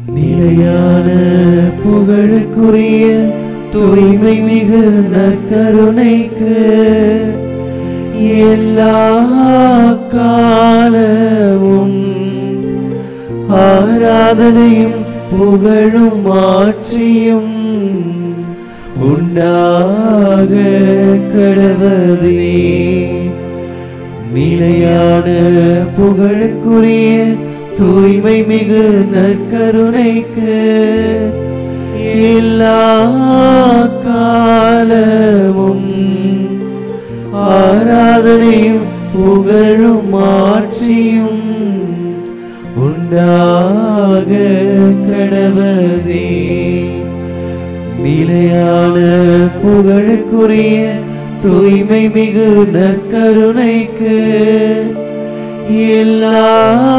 நிலையான புகழுக்குரிய தூய்மை மிகு நற்கருணைக்கு எல்லா காலமும் ஆராதனையும் புகழும் ஆட்சியும் உண்டாக கடவதே நிலையான புகழுக்குரிய தூய்மை மிகு நற்கருணைக்கு எல்லா காலமும் ஆராதனையும் புகழும் ஆட்சியும் உண்டாக கடவதே நிலையான புகழுக்குரிய தூய்மை மிகு நற்கருணைக்கு எல்லா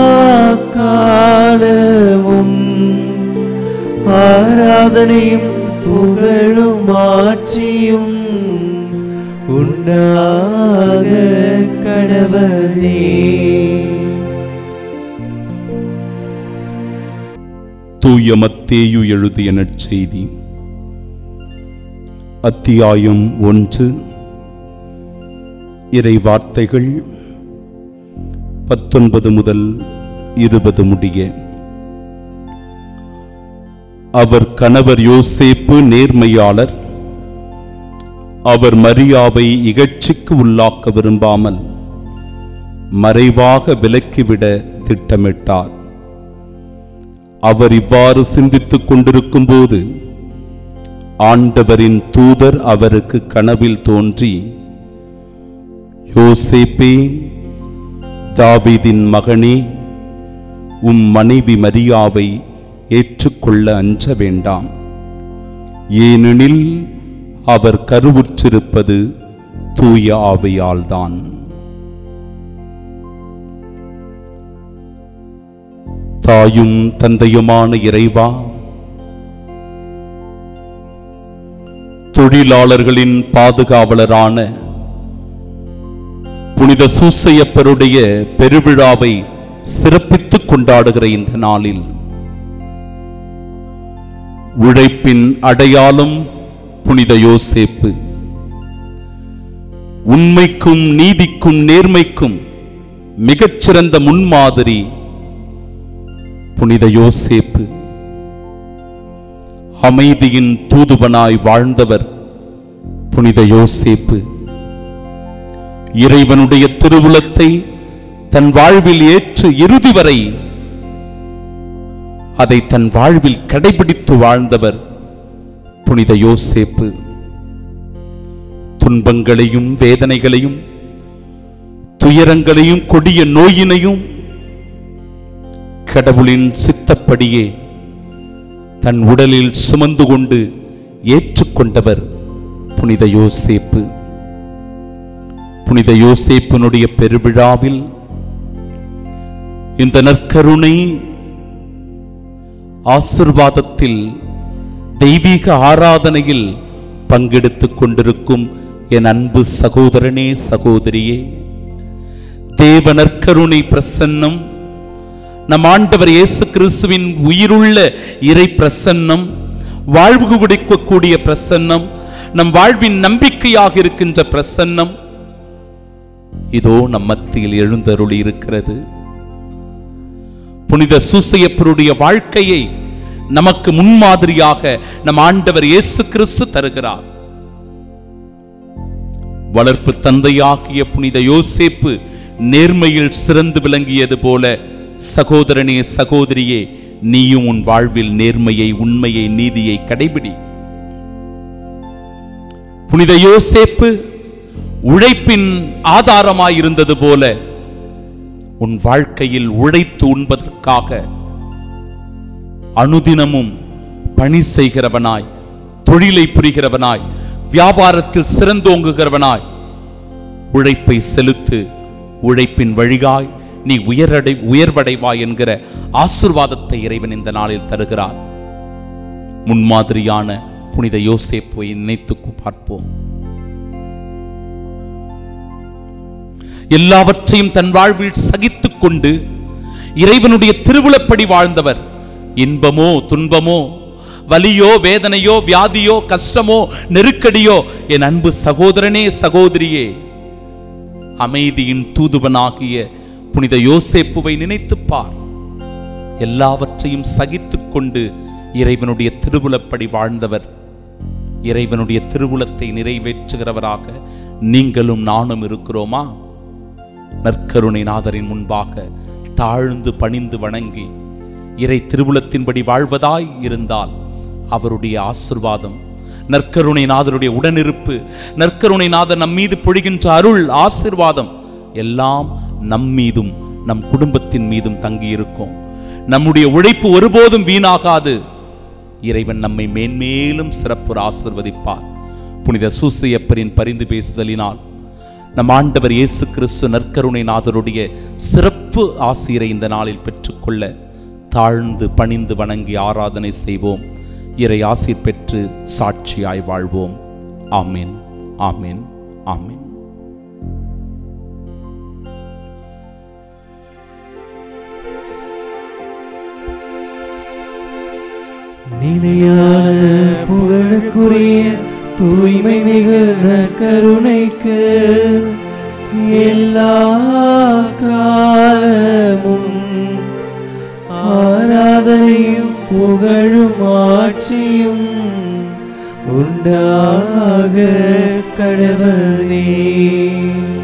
காலமும் ஆராதனையும் புகழும் ஆட்சியும் உண்டாக கடவதே தூய மத்தேயு எழுதிய நற்செய்தி அத்தியாயம் ஒன்று இறை வார்த்தைகள் பத்தொன்பது முதல் இருபது முடிய அவர் கணவர் யோசேப்பு நேர்மையாளர் அவர் மரியாவை இகழ்ச்சிக்கு உள்ளாக்க விரும்பாமல் மறைவாக விலக்கிவிட திட்டமிட்டார் அவர் இவ்வாறு சிந்தித்துக் கொண்டிருக்கும் போது ஆண்டவரின் தூதர் அவருக்கு கனவில் தோன்றி யோசேப்பே தாவீதின் மகனே உம் மனைவி மரியாவை ஏற்றுக்கொள்ள அஞ்ச வேண்டாம் ஏனெனில் அவர் கருவுற்றிருப்பது தூய ஆவியால்தான் தாயும் தந்தையுமான இறைவா தொழிலாளர்களின் பாதுகாவலரான புனித சூசையப்பருடைய பெருவிழாவை சிறப்பித்துக் கொண்டாடுகிற இந்த நாளில் உழைப்பின் அடையாளம் புனித யோசேப்பு உண்மைக்கும் நீதிக்கும் நேர்மைக்கும் மிகச்சிறந்த முன்மாதிரி புனித யோசேப்பு அமைதியின் தூதுவனாய் வாழ்ந்தவர் புனித யோசேப்பு இறைவனுடைய திருவுளத்தை தன் வாழ்வில் ஏற்று இறுதி வரை அதை தன் வாழ்வில் கடைபிடித்து வாழ்ந்தவர் புனித யோசேப்பு துன்பங்களையும் வேதனைகளையும் துயரங்களையும் கொடிய நோயினையும் கடவுளின் சித்தப்படியே தன் உடலில் சுமந்து கொண்டு ஏற்றுக்கொண்டவர் புனித யோசேப்பு புனித யோசேப்பினுடைய பெருவிழாவில் இந்த நற்கருணை ஆசிர்வாதத்தில் தெய்வீக ஆராதனையில் பங்கெடுத்துக் கொண்டிருக்கும் என் அன்பு சகோதரனே சகோதரியே தேவ நற்கருணை பிரசன்னம் நம் ஆண்டவர் இயேசு கிறிஸ்துவின் உயிருள்ள இறை பிரசன்னம் வாழ்வு கொடுக்கக்கூடிய பிரசன்னம் நம் வாழ்வின் நம்பிக்கையாக இருக்கின்ற பிரசன்னம் இதோ நம் மத்தியில் எழுந்தருளி இருக்கிறது புனித சூசையப்பருடைய வாழ்க்கையை நமக்கு முன்மாதிரியாக நம் ஆண்டவர் இயேசு கிறிஸ்து தருகிறார் வளர்ப்பு தந்தையாகிய புனித யோசேப்பு நேர்மையில் சிறந்து விளங்கியது போல சகோதரனே சகோதரியே நீயும் உன் வாழ்வில் நேர்மையை உண்மையை நீதியை கடைபிடி புனித யோசேப்பு உழைப்பின் ஆதாரமாயிருந்தது போல உன் வாழ்க்கையில் உழைத்து உண்பதற்காக அனுதினமும் பணி செய்கிறவனாய் தொழிலை புரிகிறவனாய் வியாபாரத்தில் சிறந்தோங்குகிறவனாய் உழைப்பை செலுத்து உழைப்பின் வழியாய் நீ உயரடை உயர்வடைவாய் என்கிற ஆசிர்வாதத்தை இறைவன் இந்த நாளில் தருகிறார் முன்மாதிரியான புனித யோசேப்பை நினைத்து பார்ப்போம் எல்லாவற்றையும் தன் வாழ்வில் சகித்துக் கொண்டு இறைவனுடைய திருவுளப்படி வாழ்ந்தவர் இன்பமோ துன்பமோ வலியோ வேதனையோ வியாதியோ கஷ்டமோ நெருக்கடியோ என் அன்பு சகோதரனே சகோதரியே அமைதியின் தூதுவனாகிய புனித யோசேப்புவை நினைத்துப் பார் எல்லாவற்றையும் சகித்துக் கொண்டு இறைவனுடைய திருவுலப்படி வாழ்ந்தவர் இறைவனுடைய திருவுலத்தை நிறைவேற்றுகிறவராக நீங்களும் நானும் இருக்கிறோமா நற்கருணை நாதரின் முன்பாக தாழ்ந்து பணிந்து வணங்கி இறை திருவுலத்தின்படி வாழ்வதாய் இருந்தால் அவருடைய ஆசிர்வாதம் நற்கருணை நாதருடைய உடனிருப்பு நற்கருணை நாதர் நம் மீது பொழிகின்ற அருள் ஆசிர்வாதம் எல்லாம் நம் மீதும் நம் குடும்பத்தின் மீதும் தங்கியிருக்கும் நம்முடைய உழைப்பு ஒருபோதும் வீணாகாது இறைவன் நம்மை மேன்மேலும் சிறப்புற ஆசிர்வதிப்பார் புனித சூசையப்பரின் பரிந்து பேசுதலினால் நம் ஆண்டவர் இயேசு கிறிஸ்து நற்கருணை நாதருடைய சிறப்பு ஆசிரியரை இந்த நாளில் பெற்றுக்கொள்ள தாழ்ந்து பணிந்து வணங்கி ஆராதனை செய்வோம் இறை ஆசீர் பெற்று சாட்சியாய் வாழ்வோம் ஆமீன் ஆமீன் ஆமீன் நிலையான புகழுக்குரிய தூய்மை மிகு நற்கருணைக்கு எல்லா காலமும் ஆராதனையும் புகழும் ஆட்சியும் உண்டாக கடவதே